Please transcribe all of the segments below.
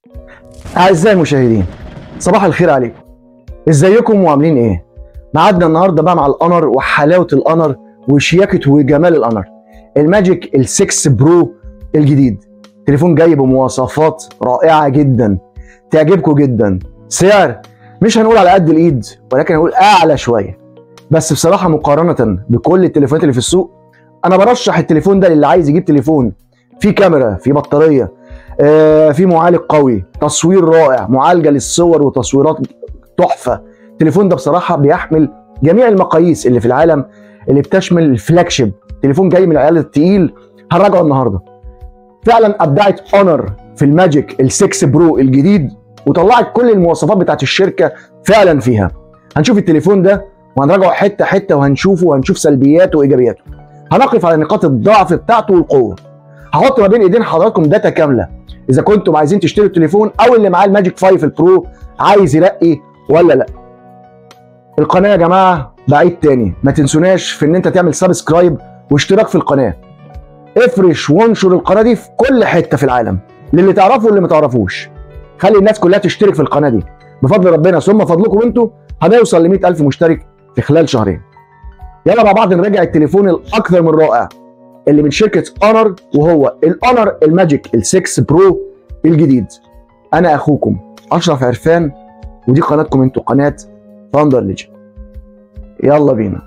أعزائي المشاهدين صباح الخير عليكم ازيكم وعاملين ايه؟ معادنا النهارده بقى مع الأنر وحلاوة الأنر وشياكة وجمال الأنر الماجيك ال6 برو الجديد تليفون جاي بمواصفات رائعة جدا تعجبكم جدا سعر مش هنقول على قد الإيد ولكن هنقول أعلى شوية بس بصراحة مقارنة بكل التليفونات اللي في السوق أنا برشح التليفون ده للي عايز يجيب تليفون فيه كاميرا فيه بطارية آه، في معالج قوي تصوير رائع معالجه للصور وتصويرات تحفه التليفون ده بصراحه بيحمل جميع المقاييس اللي في العالم اللي بتشمل الفلاج شيب تليفون جاي من العيال التقيل هنراجعه النهارده فعلا ابدعت اونر في الماجيك ال6 برو الجديد وطلعت كل المواصفات بتاعت الشركه فعلا فيها هنشوف التليفون ده وهنراجعه حته حته وهنشوفه وهنشوف سلبياته وايجابياته هنقف على نقاط الضعف بتاعته والقوه هحط ما بين ايدين حضراتكم داتا كامله اذا كنتم عايزين تشتروا التليفون او اللي معاه الماجيك 5 البرو عايز يرقي ولا لا القناه يا جماعه بعيد تاني ما تنسوناش في ان انت تعمل سبسكرايب واشتراك في القناه افرش وانشر القناه دي في كل حته في العالم للي تعرفه واللي ما تعرفوش خلي الناس كلها تشترك في القناه دي بفضل ربنا ثم فضلكم انتوا هنوصل ل 100000 مشترك في خلال شهرين يلا مع بعض نراجع التليفون الاكثر من رائع اللي من شركه اونر وهو الاونر الماجيك ال6 برو الجديد انا اخوكم اشرف عرفان ودي قناتكم انتوا قناه ثاندر ليجن يلا بينا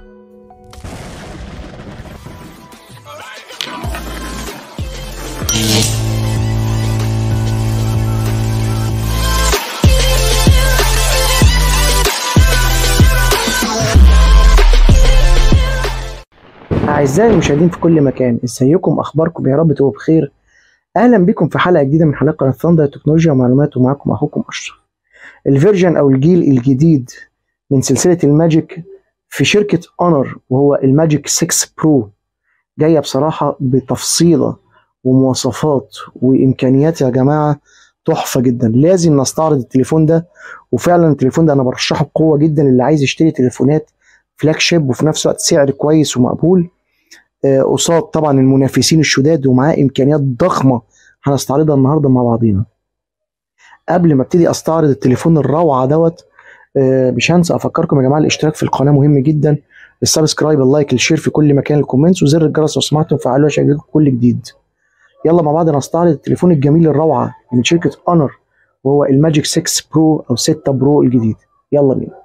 أعزائي المشاهدين في كل مكان ازيكم أخباركم يا رب تبقوا بخير أهلا بكم في حلقة جديدة من حلقات قناة ثاندر تكنولوجيا ومعلومات ومعكم أخوكم أشرف الفيرجن أو الجيل الجديد من سلسلة الماجيك في شركة أونر وهو الماجيك 6 برو جاية بصراحة بتفصيلة ومواصفات وإمكانيات يا جماعة تحفة جدا لازم نستعرض التليفون ده وفعلا التليفون ده أنا برشحه بقوة جدا للي عايز يشتري تليفونات فلاج شيب وفي نفس الوقت سعر كويس ومقبول آه، قصاد طبعا المنافسين الشداد ومعاه امكانيات ضخمه هنستعرضها النهارده مع بعضينا قبل ما ابتدي استعرض التليفون الروعه دوت آه، مش هنسى افكركم يا جماعه الاشتراك في القناه مهم جدا السبسكرايب اللايك الشير في كل مكان الكومنتس وزر الجرس لو سمعتم فعلوه عشان يجيلكم كل جديد يلا مع بعض نستعرض التليفون الجميل الروعه من شركه اونر وهو الماجيك 6 برو او 6 برو الجديد يلا بينا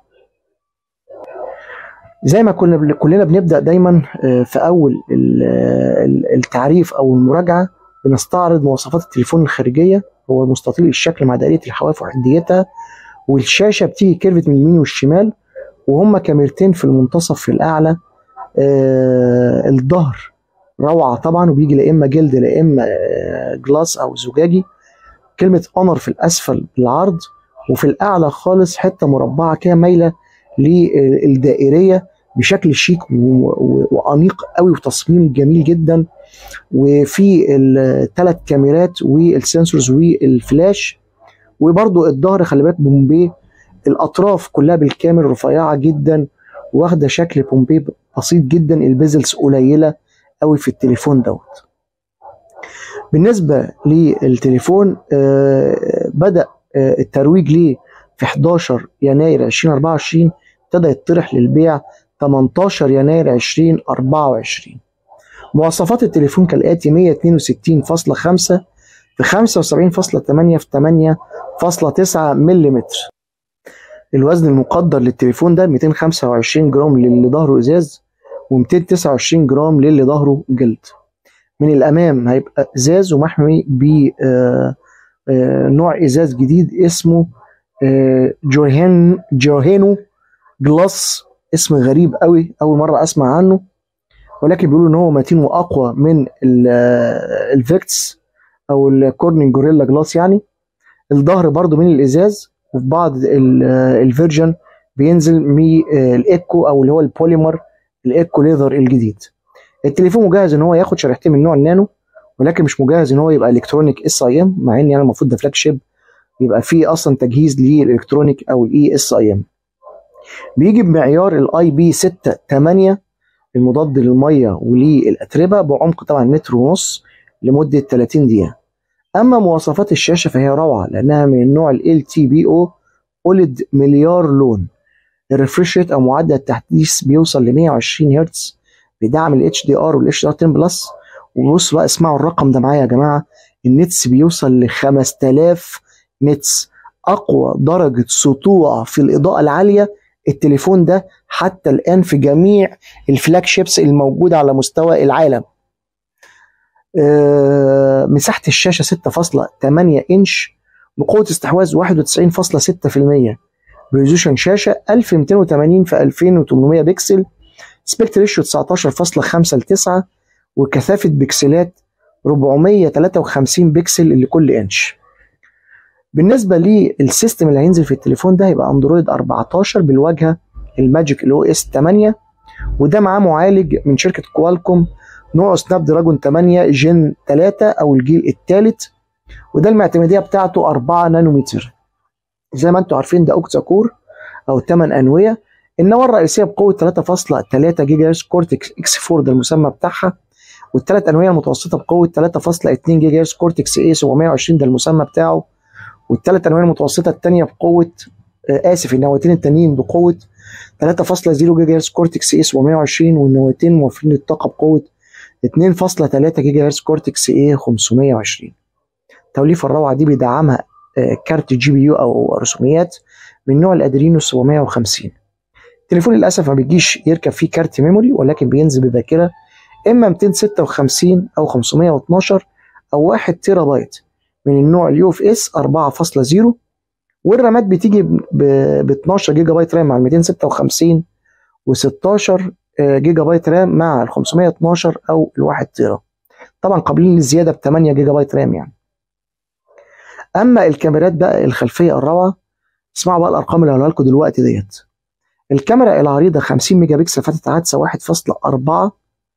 زي ما كنا كلنا بنبدا دايما آه، في اول ال- ال- التعريف او المراجعه بنستعرض مواصفات التليفون الخارجيه هو مستطيل الشكل مع دائريه الحواف وحديتها والشاشه بتيجي كيرفت من اليمين والشمال وهما كاميرتين في المنتصف في الاعلى آه الظهر روعه طبعا وبيجي لا اما جلد لا اما آه جلاس او زجاجي كلمه اونر في الاسفل بالعرض وفي الاعلى خالص حته مربعه كده مايله للدائريه بشكل شيك و- و- وانيق قوي وتصميم جميل جدا وفي الثلاث كاميرات والسنسورز والفلاش وبرضو الظهر خلي بالك بومبي الاطراف كلها بالكامل رفيعه جدا واخده شكل بومبي بسيط جدا البيزلز قليله قوي في التليفون دوت بالنسبه للتليفون آه، بدا آه، الترويج ليه في 11 يناير 2024 ابتدى يطرح للبيع 18 يناير 2024 مواصفات التليفون كالآتي 162.5 في 75.8 في 8.9 ملم الوزن المقدر للتليفون ده 225 جرام للي ظهره ازاز و229 جرام للي ظهره جلد من الامام هيبقى ازاز ومحمي ب آه، آه، نوع ازاز جديد اسمه آه، جوهين جوهينو جلاس اسم غريب قوي اول مره اسمع عنه ولكن بيقولوا ان هو متين واقوى من ال- آه، الفيكتس او الكورنينج جوريلا جلاس يعني الظهر برضو من الازاز وفي بعض ال- آه، الفيرجن بينزل من آه، الايكو او اللي هو البوليمر الايكو ليذر الجديد التليفون مجهز ان هو ياخد شريحتين من نوع النانو ولكن مش مجهز ان هو يبقى الكترونيك اس اي ام مع ان يعني المفروض ده فلاج شيب يبقى فيه اصلا تجهيز للالكترونيك او الاي اس اي ام بيجي بمعيار الاي بي 6 8 المضاد للميه وللاتربه بعمق طبعا متر ونص لمده 30 دقيقه اما مواصفات الشاشه فهي روعه لانها من النوع ال تي بي او اولد مليار لون الريفرش ريت او معدل التحديث بيوصل ل 120 هرتز بيدعم الاتش دي ار والاتش دي ار 10 بلس وبصوا بقى اسمعوا الرقم ده معايا يا جماعه النتس بيوصل ل 5000 نتس اقوى درجه سطوع في الاضاءه العاليه التليفون ده حتى الان في جميع الفلاج شيبس الموجوده على مستوى العالم آه، مساحه الشاشه 6.8 انش بقوه استحواذ 91.6% بريزولوشن شاشه 1280 في 2800 بكسل سبيكت ريشيو 19.5 ل 9 وكثافه بكسلات 453 بكسل لكل انش بالنسبه للسيستم اللي هينزل في التليفون ده هيبقى اندرويد 14 بالواجهه الماجيك الاو اس 8 وده معاه معالج من شركه كوالكوم نوعه سناب دراجون 8 جن 3 او الجيل الثالث وده المعتمديه بتاعته 4 نانومتر زي ما انتم عارفين ده اوكتا كور او 8 انويه النواه الرئيسيه بقوه 3.3 جيجا هرتز كورتكس اكس 4 ده المسمى بتاعها والثلاث انويه المتوسطه بقوه 3.2 جيجا هرتز كورتكس اي 720 ده المسمى بتاعه والثلاث انواع المتوسطه الثانيه بقوه آه اسف النواتين التانيين بقوه 3.0 جيجا هرتز كورتكس اي 720 والنواتين موفرين الطاقه بقوه 2.3 جيجا هرتز كورتكس اي 520 التوليفه الروعه دي بيدعمها آه كارت جي بي يو او رسوميات من نوع الادرينو 750 التليفون للاسف ما بيجيش يركب فيه كارت ميموري ولكن بينزل بذاكره اما 256 او 512 او 1 تيرا بايت من النوع اليو اف اس 4.0 والرامات بتيجي ب 12 جيجا بايت رام مع ال 256 و16 جيجا بايت رام مع ال 512 او ال 1 تيرا طبعا قابلين للزياده ب 8 جيجا بايت رام يعني اما الكاميرات بقى الخلفيه الروعه اسمعوا بقى الارقام اللي هقولها لكم دلوقتي ديت الكاميرا العريضه 50 ميجا بكسل فتحه عدسه 1.4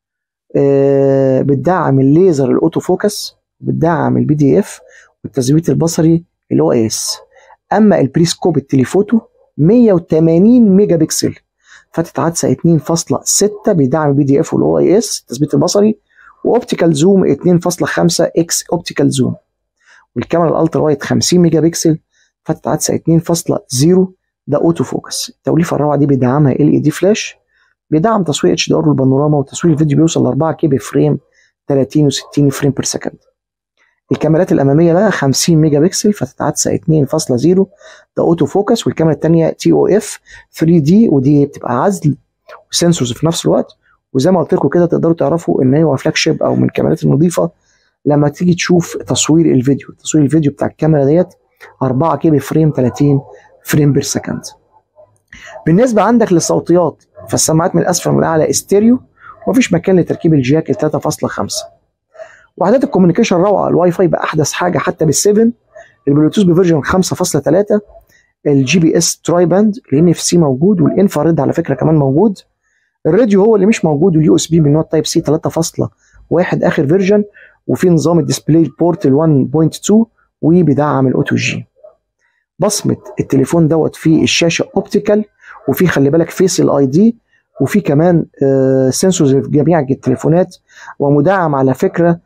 آه بتدعم الليزر الاوتو فوكس بتدعم البي دي اف والتثبيت البصري الاو اس اما البريسكوب التليفوتو 180 ميجا بكسل فتحه عدسه 2.6 بيدعم البي دي اف والاو اي اس التثبيت البصري واوبتيكال زوم 2.5 اكس اوبتيكال زوم والكاميرا الالترا وايد 50 ميجا بكسل فتحه عدسه 2.0 ده اوتو فوكس التوليفه الروعه دي بيدعمها ال اي دي فلاش بيدعم تصوير اتش دي ار والبانوراما وتصوير الفيديو بيوصل ل 4 كي فريم 30 و60 فريم بير سكند الكاميرات الاماميه بقى 50 ميجا بكسل فتحه عدسه 2.0 ده اوتو فوكس والكاميرا الثانيه تي او اف 3 دي ودي بتبقى عزل وسنسورز في نفس الوقت وزي ما قلت لكم كده تقدروا تعرفوا ان هو فلاج شيب او من الكاميرات النظيفه لما تيجي تشوف تصوير الفيديو تصوير الفيديو بتاع الكاميرا ديت 4 كي فريم 30 فريم بير سكند بالنسبه عندك للصوتيات فالسماعات من الاسفل من الاعلى استيريو ومفيش مكان لتركيب الجاك ال 3.5 وحدات الكوميونيكيشن روعه الواي فاي باحدث حاجه حتى بال7 البلوتوث بفيرجن 5.3 الجي بي اس تراي باند الان اف سي موجود والانفراد على فكره كمان موجود الراديو هو اللي مش موجود واليو اس بي من نوع تايب سي 3.1 اخر فيرجن وفي نظام الديسبلاي بورت ال 1.2 وبيدعم الاوتو جي بصمه التليفون دوت في الشاشه اوبتيكال وفي خلي بالك فيس الاي دي وفي كمان آه سنسورز في جميع التليفونات ومدعم على فكره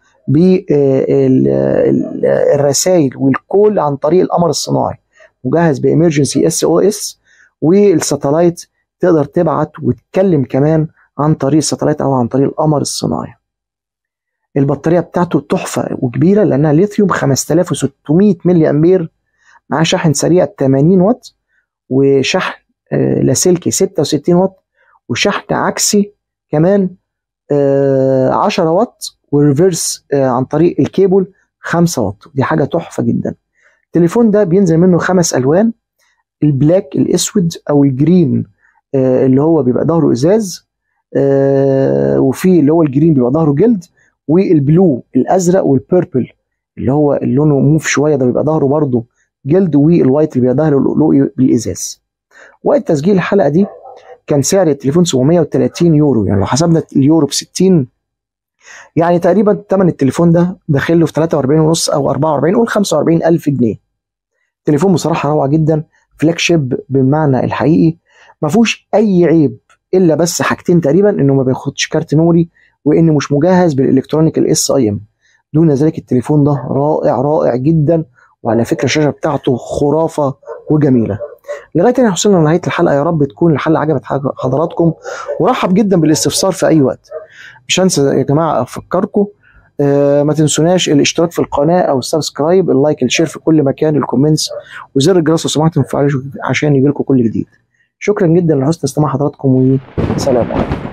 بالرسائل والكول عن طريق القمر الصناعي مجهز بامرجنسي اس او اس والساتلايت تقدر تبعت وتتكلم كمان عن طريق الساتلايت او عن طريق القمر الصناعي البطاريه بتاعته تحفه وكبيره لانها ليثيوم 5600 ملي امبير مع شحن سريع 80 واط وشحن آه لاسلكي 66 واط وشحن عكسي كمان آه 10 واط وريفرس آه عن طريق الكيبل 5 واط دي حاجه تحفه جدا التليفون ده بينزل منه خمس الوان البلاك الاسود او الجرين آه اللي هو بيبقى ظهره ازاز آه وفي اللي هو الجرين بيبقى ظهره جلد والبلو الازرق والبيربل اللي هو لونه موف شويه ده بيبقى ظهره برضه جلد والوايت اللي بيبقى ظهره بالازاز وقت تسجيل الحلقه دي كان سعر التليفون 730 يورو يعني لو حسبنا اليورو ب 60 يعني تقريبا ثمن التليفون ده داخل له في 43 ونص او 44 قول 45 الف جنيه تليفون بصراحه روعه جدا فلاج شيب بالمعنى الحقيقي ما فيهوش اي عيب الا بس حاجتين تقريبا انه ما بياخدش كارت ميموري وانه مش مجهز بالالكترونيك الاس اي ام دون ذلك التليفون ده رائع رائع جدا وعلى فكره الشاشه بتاعته خرافه وجميله لغايه هنا وصلنا لنهايه الحلقه يا رب تكون الحلقه عجبت حضراتكم ورحب جدا بالاستفسار في اي وقت مش هنسى يا جماعه افكركم آه ما تنسوناش الاشتراك في القناه او السبسكرايب اللايك الشير في كل مكان الكومنتس وزر الجرس لو سمحتوا تفعلوا عشان يجيلكم كل جديد شكرا جدا لحسن استماع حضراتكم وسلام عليكم